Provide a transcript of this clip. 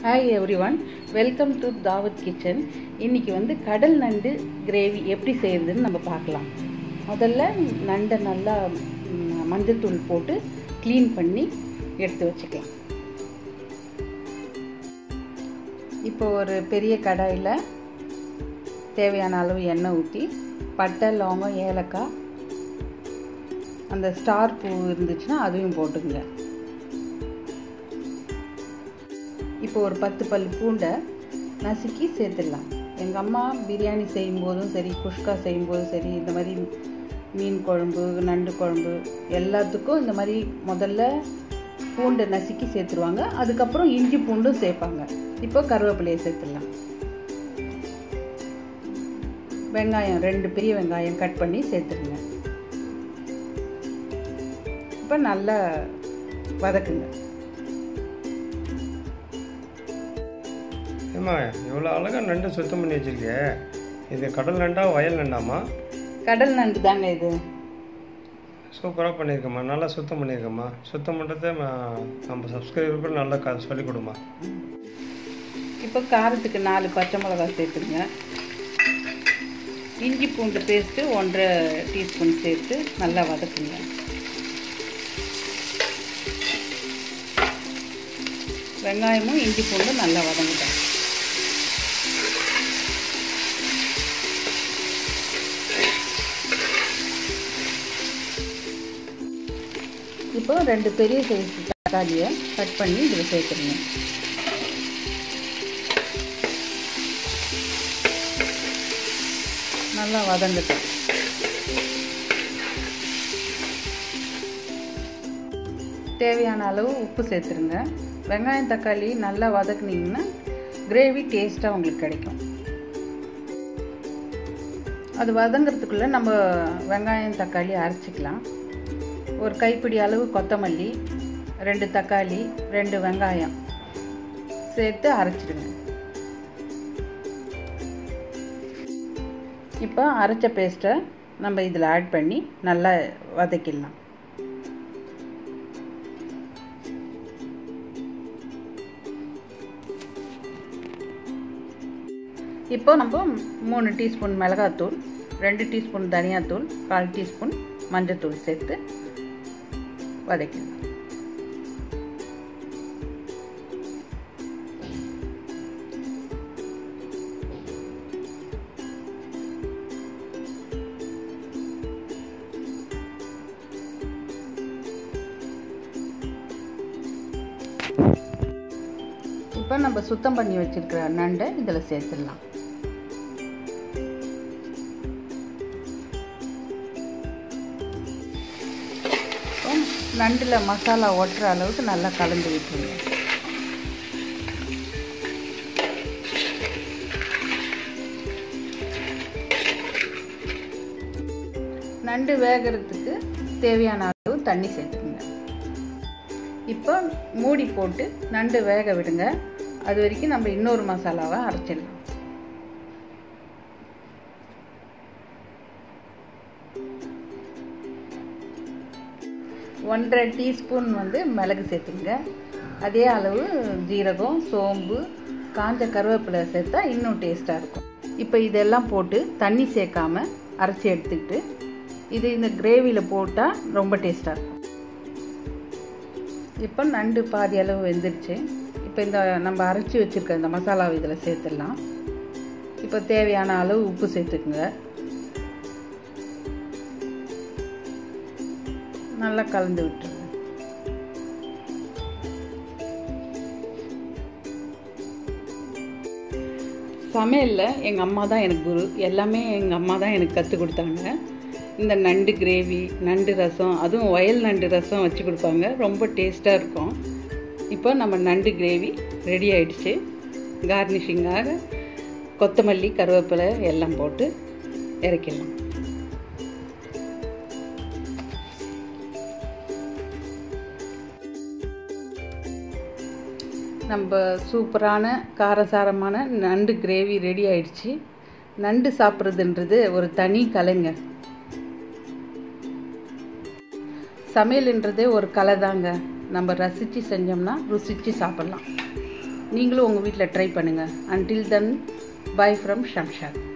hi everyone welcome to Dawat kitchen இன்னைக்கு வந்து கடல் நண்டு கிரேவி எப்படி செய்யறதுன்னு நம்ம பார்க்கலாம் முதல்ல நண்டை நல்லா ம், மஞ்சத்தூள் போட்டு க்ளீன் பண்ணி எடுத்து வச்சுக்கலாம் இப்போ ஒரு பெரிய கடாயில் தேவையான அளவு எண்ணெய் ஊற்றி பட்டை லவங்கம் ஏலக்காய் அந்த ஸ்டார் பூ இருந்துச்சுன்னா அதையும் போட்டுங்க இப்போ ஒரு பத்து பல் பூண்டை நசுக்கி சேர்த்துடலாம் எங்கள் அம்மா பிரியாணி செய்யும்போதும் சரி குஷ்கா செய்யும்போதும் சரி இந்த மாதிரி மீன் குழம்பு நண்டு குழம்பு எல்லாத்துக்கும் இந்த மாதிரி முதல்ல பூண்டை நசுக்கி சேர்த்துருவாங்க அதுக்கப்புறம் இஞ்சி பூண்டும் சேர்ப்பாங்க இப்போ கருவேப்பிலையை சேர்த்துடலாம் வெங்காயம் ரெண்டு பெரிய வெங்காயம் கட் பண்ணி சேர்த்துருங்க இப்போ நல்லா வதக்குங்க ஏம்மா இவ்வளோ அழகாக நண்டு சுத்தம் பண்ணி வச்சிருக்கே இது கடல் நண்டா வயல் நண்டாமா கடல் நண்டு தாங்க இது சூப்பராக பண்ணியிருக்கம்மா நல்லா சுத்தம் பண்ணியிருக்கம்மா சுத்தம் பண்ணுறத நம்ம சப்ஸ்கிரைபருக்கு நல்லா க சொல்லிக் கொடுமா இப்போ காரத்துக்கு நாலு பச்சை மிளகாய் சேர்த்துருங்க இஞ்சி பூண்டு பேஸ்ட்டு ஒன்றரை டீஸ்பூன் சேர்த்து நல்லா வதக்குங்க வெங்காயமும் இஞ்சி பூண்டும் நல்லா வதங்கிட்டோம் இப்போ ரெண்டு பெரிய சைஸ் தக்காளியை கட் பண்ணி இதில் சேர்த்துருங்க நல்லா வதங்கட்டும் தேவையான அளவு உப்பு சேர்த்துருங்க வெங்காயம் தக்காளி நல்லா வதக்குனீங்கன்னா கிரேவி டேஸ்ட்டாக உங்களுக்கு கிடைக்கும் அது வதங்கிறதுக்குள்ளே நம்ம வெங்காயம் தக்காளி அரைச்சிக்கலாம் ஒரு கைப்பிடி அளவு கொத்தமல்லி ரெண்டு தக்காளி ரெண்டு வெங்காயம் சேர்த்து அரைச்சிடுங்க இப்போ அரைச்ச பேஸ்ட்டை நம்ம இதில் ஆட் பண்ணி நல்லா வதக்கிடலாம் இப்போ நம்ம மூணு டீஸ்பூன் மிளகாத்தூள் ரெண்டு டீஸ்பூன் தனியாத்தூள் கால் டீஸ்பூன் மஞ்சத்தூள் சேர்த்து வதக்கிடலாம் இப்போ நம்ம சுத்தம் பண்ணி வச்சிருக்கிற நண்டை இதில் சேர்த்துடலாம் இப்போ நண்டில் மசாலா ஒட்டுற அளவுக்கு நல்லா கலந்து விட்டுருங்க நண்டு வேகிறதுக்கு தேவையான அளவு தண்ணி சேர்த்துக்குங்க இப்போ மூடி போட்டு நண்டு வேக விடுங்க அது வரைக்கும் நம்ம இன்னொரு மசாலாவை அரைச்சிடலாம் ஒன்றரை டீஸ்பூன் வந்து மிளகு சேர்த்துங்க அதே அளவு ஜீரகம் சோம்பு காஞ்ச கருவேப்பிலை சேர்த்தா இன்னும் டேஸ்ட்டாக இருக்கும் இப்போ இதெல்லாம் போட்டு தண்ணி சேர்க்காம அரைச்சி எடுத்துக்கிட்டு இது இந்த கிரேவியில் போட்டால் ரொம்ப டேஸ்ட்டாக இருக்கும் இப்போ நண்டு பாதி அளவு வெந்துருச்சு இப்போ இந்த நம்ம அரைச்சி வச்சுருக்க இந்த மசாலாவை இதில் சேர்த்துடலாம் இப்போ தேவையான அளவு உப்பு சேர்த்துக்குங்க நல்லா கலந்து விட்டுருங்க சமையலில் எங்கள் அம்மா தான் எனக்கு குரு எல்லாமே எங்கள் அம்மா தான் எனக்கு கற்றுக் கொடுத்தாங்க இந்த நண்டு கிரேவி நண்டு ரசம் அதுவும் வயல் நண்டு ரசம் வச்சு கொடுப்பாங்க ரொம்ப டேஸ்ட்டாக இருக்கும் இப்போ நம்ம நண்டு கிரேவி ரெடி ஆயிடுச்சு கார்னிஷிங்காக கொத்தமல்லி கருவேப்பிலை எல்லாம் போட்டு இறக்கிடலாம் நம்ம சூப்பரான காரசாரமான நண்டு கிரேவி ரெடி ஆயிடுச்சு நண்டு சாப்பிட்றதுன்றது ஒரு தனி கலைங்க சமையல்ன்றதே ஒரு கலை தாங்க நம்ம ரசித்து செஞ்சோம்னா ருசித்து சாப்பிட்லாம் நீங்களும் உங்கள் வீட்டில் ட்ரை பண்ணுங்கள் until then bye from Shamshad